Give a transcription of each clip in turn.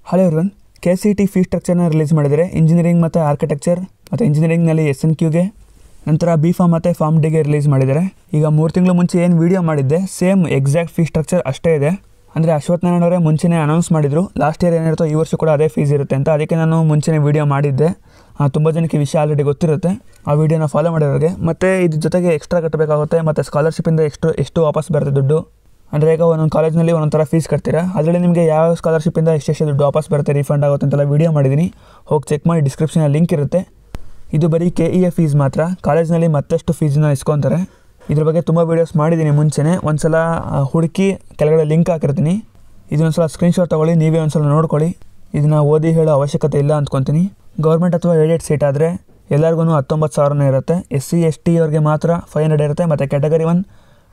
hello everyone K C T fee ಸ್ಟ್ರಕ್ಚರ್ನ release ಮಾಡಿದರೆ engineering ಮತ್ತು ಆರ್ಕಿಟೆಕ್ಚರ್ ಮತ್ತು ಇಂಜಿನಿಯರಿಂಗ್ನಲ್ಲಿ ಎಸ್ ಎನ್ ಕ್ಯೂಗೆ ನಂತರ ಬಿ ಫಾರ್ಮ್ ಮತ್ತು ಫಾರ್ಮ್ ಡಿಗೆ ರಿಲೀಸ್ ಮಾಡಿದ್ದಾರೆ ಈಗ ಮೂರು ತಿಂಗಳು ಮುಂಚೆ ಏನು ವೀಡಿಯೋ ಮಾಡಿದ್ದೆ ಸೇಮ್ ಎಕ್ಸಾಕ್ಟ್ ಫೀ ಸ್ಟ್ರಕ್ಚರ್ ಅಷ್ಟೇ ಇದೆ ಅಂದರೆ ಅಶ್ವಥ್ ನಾರಾಯಣ ಅವರೇ ಮುಂಚೆನೇ ಅನೌನ್ಸ್ ಮಾಡಿದರು ಲಾಸ್ಟ್ ಇಯರ್ ಏನಿರುತ್ತೋ ಈ ವರ್ಷ ಕೂಡ ಅದೇ ಫೀಸ್ ಇರುತ್ತೆ ಅಂತ ಅದಕ್ಕೆ ನಾನು ಮುಂಚೆನೇ ವೀಡಿಯೋ ಮಾಡಿದ್ದೆ ತುಂಬ ಜನಕ್ಕೆ ಈ ವಿಷಯ ಆಲ್ರೆಡಿ ಗೊತ್ತಿರುತ್ತೆ ಆ ವಿಡಿಯೋನ ಫಾಲೋ ಮಾಡಿರೋರಿಗೆ ಮತ್ತು ಇದ್ರ ಜೊತೆಗೆ ಎಕ್ಸ್ಟ್ರಾ ಕಟ್ಟಬೇಕಾಗುತ್ತೆ ಮತ್ತು ಸ್ಕಾಲರ್ಶಿಪಿಂದ ಎಷ್ಟು ಎಷ್ಟು ವಾಪಸ್ ಬರುತ್ತೆ ದುಡ್ಡು ಅಂದರೆ ಈಗ ಒಂದೊಂದು ಕಾಲೇಜ್ನಲ್ಲಿ ಒಂದೊಂದು ಥರ ಫೀಸ್ ಕಟ್ತೀರಾ ಅದರಲ್ಲಿ ನಿಮಗೆ ಯಾವ ಸ್ಕಾಲರ್ಶಿಪಿಂದ ಎಷ್ಟೆಷ್ಟು ದುಡ್ಡು ವಾಪಸ್ ಬರುತ್ತೆ ರೀಫಂಡ್ ಆಗುತ್ತೆ ಅಂತೆಲ್ಲ ವೀಡಿಯೋ ಮಾಡಿದ್ದೀನಿ ಹೋಗಿ ಚೆಕ್ ಮಾಡಿ ಡಿಸ್ಕ್ರಿಪ್ಷನಲ್ಲಿ ಲಿಂಕ್ ಇರುತ್ತೆ ಇದು ಬರೀ ಕೆ ಇ ಎ ಫೀಸ್ ಮಾತ್ರ ಕಾಲೇಜ್ನಲ್ಲಿ ಮತ್ತಷ್ಟು ಫೀಸನ್ನ ಇಸ್ಕೊತಾರೆ ಇದ್ರ ಬಗ್ಗೆ ತುಂಬ ವೀಡಿಯೋಸ್ ಮಾಡಿದ್ದೀನಿ ಮುಂಚೆನೇ ಒಂದು ಸಲ ಆ, ಹುಡುಕಿ ಕೆಳಗಡೆ ಲಿಂಕ್ ಹಾಕಿರ್ತೀನಿ ಇದನ್ನೊಂದು ಸಲ ಸ್ಕ್ರೀನ್ಶಾಟ್ ತೊಗೊಳ್ಳಿ ನೀವೇ ಒಂದು ಸಲ ನೋಡ್ಕೊಳ್ಳಿ ಇದನ್ನು ಓದಿ ಹೇಳೋ ಅವಶ್ಯಕತೆ ಇಲ್ಲ ಅಂದ್ಕೊತೀನಿ ಗೌರ್ಮೆಂಟ್ ಅಥವಾ ಏಡೆಡ್ ಸೀಟ್ ಆದರೆ ಎಲ್ಲರಿಗೂ ಹತ್ತೊಂಬತ್ತು ಸಾವಿರನೇ ಇರುತ್ತೆ ಎಸ್ ಸಿ ಎಸ್ ಟಿ ಅವ್ರಿಗೆ ಮಾತ್ರ ಫೈವ್ ಹಂಡ್ರೆಡ್ ಇರುತ್ತೆ ಮತ್ತು category one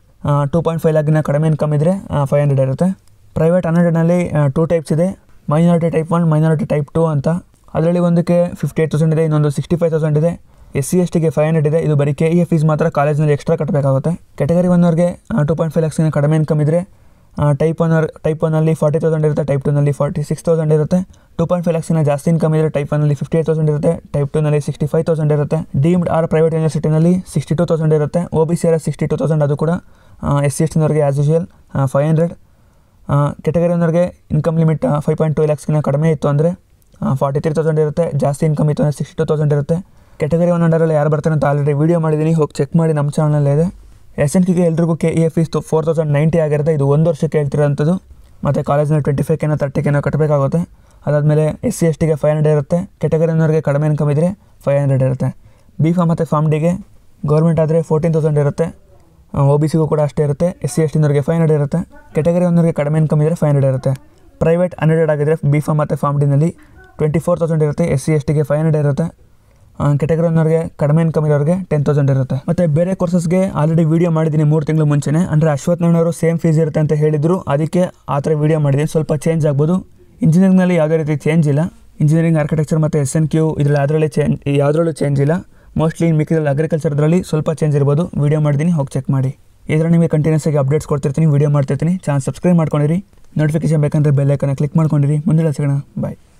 two point five ಲ್ಯಾಕಿನ ಕಡಿಮೆ ಇನ್ಕಮ್ ಇದ್ದರೆ ಫೈವ್ ಹಂಡ್ರೆಡ್ ಇರುತ್ತೆ ಪ್ರೈವೇಟ್ ಹಂಡ್ರೆಡ್ನಲ್ಲಿ ಟೂ ಟೈಪ್ಸ್ ಇದೆ minority type one minority type two ಅಂತ ಅದರಲ್ಲಿ ಒಂದಕ್ಕೆ ಫಿಫ್ಟಿ ಏಟ್ ತೌಸಂಡ್ ಇದೆ ಇನ್ನೊಂದು ಸಿಕ್ಸ್ಟಿ ಫೈವ್ ತೌಸಂಡ್ ಇದೆ ಎಸ್ ಸಿ ಎಸ್ ಟಿಗೆ ಫೈವ್ ಹಂಡ್ರೆಡ್ ಇದೆ ಇದು ಬರೀ ಕೆ ಇ ಎ ಫೀಸ್ ಮಾತ್ರ ಕಾಲೇಜ್ನಲ್ಲಿ ಎಕ್ಸ್ಟ್ರಾ ಕಟ್ಟಬೇಕಾಗುತ್ತೆ ಕ್ಯಾಟಗರಿ ಒನ್ನವ್ರಿಗೆ ಟೂ ಪಾಯಿಂಟ್ ಫೈವ್ ಲ್ಯಾಕ್ಸಿನ ಕಡಿಮೆ ಇನ್ಕಮ್ ಇದ್ದರೆ ಟೈಪ್ ಒನ್ ಟೈಪ್ ಒನ್ನಲ್ಲಿ ಫಾರ್ಟಿ ತೌಸಂಡ್ ಇರುತ್ತೆ ಟೈಪ್ ಟೂನಲ್ಲಿ ಫಾರ್ಟಿ ಸಿಕ್ಸ್ ತೌಸಂಡ್ ಇರುತ್ತೆ ಟೂ ಪಾಯಿಂಟ್ ಫೈವ್ ಲ್ಯಾಕ್ಸಿನ ಜಾಸ್ತಿ ಇನ್ಕಮ್ ಇದ್ದರೆ ಟೈಪ್ ಒನ್ನಲ್ಲಿ ಫಿಫ್ಟಿ ಏಟ್ ತೌಸಂಡ್ ಇರುತ್ತೆ ಟೈಪ್ ಟೂನಲ್ಲಿ ಸಿಕ್ಸ್ಟಿ ಫೈವ್ ತೌಸಂಡ್ ಇರುತ್ತೆ ಡೀಮ್ಡ್ ಆರ್ ಪ್ರೈವೇಟ್ ಯೂನಿವರ್ಸಿಟಿನಲ್ಲಿ ಸಿಕ್ಸ್ಟಿ ಟೂ ತೌಸಂಡ್ ಇರುತ್ತೆ O B C R sixty two thousand ಅದು ಕೂಡ ಎಸ್ ಸಿ ಎಸ್ ಟಿನವ್ರಿಗೆ as usual five hundred category ಒನ್ನವ್ರಿಗೆ income limit five point two ಲ್ಯಾಕ್ಸ್ಗಿನ ಕಡಿಮೆ ಇತ್ತು ಅಂದರೆ ಫಾರ್ಟಿ ತ್ರೀ ತೌಸಂಡ್ ಇರುತ್ತೆ ಜಾಸ್ತಿ ಇನ್ಕಮ್ ಇತ್ತು ಅಂದರೆ ಸಿಕ್ಸ್ಟಿ ಟೂ ತೌಸಂಡ್ ಇರುತ್ತೆ ಕೆಟಗರಿ ಒನ್ ಅಂಡರಲ್ಲಿ ಯಾರು ಬರ್ತಾರೆ ಅಂತ ಆಲ್ರೆಡಿ ವೀಡಿಯೋ ಮಾಡಿದ್ದೀನಿ ಹೋಗಿ ಚೆಕ್ ಮಾಡಿ ನಮ್ಮ ಚಾನಲಲ್ಲೇ ಇದೆ ಎಸ್ ಎನ್ ಕಿಗೆ ಎಲ್ರಿಗೂ K E A fees four thousand ninety ಆಗಿರುತ್ತೆ ಇದು ಒಂದು ವರ್ಷಕ್ಕೆ ಹೇಳ್ತಿರೋಂಥದ್ದು ಮತ್ತು ಕಾಲೇಜ್ನಲ್ಲಿ ಟ್ವೆಂಟಿ ಫೈವ್ ಕೆನೋ ತರ್ಟಿ ಕೆನೋ ಕಟ್ಟಬೇಕಾಗುತ್ತೆ ಅದಾದಮೇಲೆ ಎಸ್ ಸಿ ಎಸ್ ಟಿಗೆ ಫೈವ್ ಹಂಡ್ರೆಡ್ ಇರುತ್ತೆ ಕೆಟಗರಿನವ್ರಿಗೆ ಕಡಿಮೆ ಇನ್ಕಮ್ ಇದ್ದರೆ ಫೈವ್ ಹಂಡ್ರೆಡ್ ಇರುತ್ತೆ ಬಿ ಫಾರ್ಮ್ ಮತ್ತು ಫಾರ್ಮ್ ಡಿಗೆ ಗೌರ್ಮೆಂಟ್ ಆದರೆ ಫೋರ್ಟೀನ್ ತೌಸಂಡ್ ಇರುತ್ತೆ ಒ ಬಿ ಸಿಗೂ ಕೂಡ ಅಷ್ಟೇ ಇರುತ್ತೆ ಎಸ್ ಸಿ ಎಸ್ ಟಿನವ್ರಿಗೆ ಫೈವ್ ಹಂಡ್ರೆಡ್ ಇರುತ್ತೆ ಕೆಟಗರಿ ಒಂದರಿಗೆ ಕಡಿಮೆ ಇನ್ಕಮ್ ಇದ್ದರೆ ಫೈವ್ ಹಂಡ್ರೆಡ್ ಇರುತ್ತೆ ಪ್ರೈವೇಟ್ ಹಂಡ್ರೆಡ್ ಆಗಿದ್ರೆ ಬಿ ಫಾರ್ಮ್ ಮತ್ತು ಫಾರ್ಮ್ ಡಿನಲ್ಲಿ ಟ್ವೆಂಟಿ ಫೋರ್ ತೌಸಂಡ್ ಇರುತ್ತೆ ಎಸ್ ಸಿ ಎಸ್ ಟಿಗೆ ಫೈವ್ ಹಂಡ್ರೆಡ್ ಇರುತ್ತೆ ಕೆಟಗರಿ ಒಂದವ್ರಿಗೆ ಕಡಿಮೆ ಇನ್ಕಮ್ ಇರೋರಿಗೆ ಟೆನ್ ತೌಸಂಡ್ ಇರುತ್ತೆ ಮತ್ತು ಬೇರೆ ಕೋರ್ಸಸ್ಗೆ ಆಲ್ರೆಡಿ ವೀಡಿಯೋ ಮಾಡಿದ್ದೀನಿ ಮೂರು ತಿಂಗಳು ಮುಂಚೆನೇ ಅಂದರೆ ಅಶ್ವಥ್ ನಾರಾಯಣವರು ಸೇಮ್ ಫೀಸ್ ಇರುತ್ತೆ ಅಂತ ಹೇಳಿದರು ಅದಕ್ಕೆ ಆ ಥರ ವೀಡಿಯೋ ಮಾಡಿದ್ದೀನಿ ಸ್ವಲ್ಪ ಚೇಂಜ್ ಆಗ್ಬೋದು ಇಂಜಿನಿಯರಿಂಗ್ನಲ್ಲಿ ಯಾವುದೇ ರೀತಿ ಚೇಂಜ್ ಇಲ್ಲ ಇಂಜಿನಿಯರಿಂಗ್ ಆರ್ಕಿಟೆಕ್ಚರ್ ಮತ್ತು ಎಸ್ ಎನ್ ಕ್ಯೂ ಇದರಲ್ಲಿ ಅದರಲ್ಲಿ ಚೇಂಜ್ ಯಾವುದ್ರಲ್ಲೂ ಚೇಂಜ್ ಇಲ್ಲ ಮೋಸ್ಟ್ಲಿ ಮಿಕ್ಕಿದಲ್ಲಿ ಅಗ್ರಿಕಲ್ಚರ್ದ್ರಲ್ಲಿ ಸ್ವಲ್ಪ ಚೇಂಜ್ ಇರ್ಬೋದು ವೀಡಿಯೋ ಮಾಡಿದ್ದೀನಿ ಹೋಗಿ ಚೆಕ್ ಮಾಡಿ ಇದರ ನಿಮಗೆ ಕಂಟಿನ್ಯೂಸ್ ಆಗಿ ಅಪ್ಡೇಟ್ಸ್ ಕೊಡ್ತಿರ್ತೀನಿ ವೀಡಿಯೋ ಮಾಡ್ತಿರ್ತೀನಿ ಚಾನಲ್ ಸಬ್ಸ್ಕ್ರೈಬ್ ಮಾಡ್ಕೊಂಡಿರಿ ನೋಟಿಫಿಕೇಶನ್ ಬೇಕಂದ್ರೆ ಬೆಲ್ಲೈಕನ್ನ ಕ್ಲಿಕ್ ಮಾಡ್ಕೊಂಡಿರಿ ಮುಂದೆ ಸಿಗೋಣ ಬಾಯ್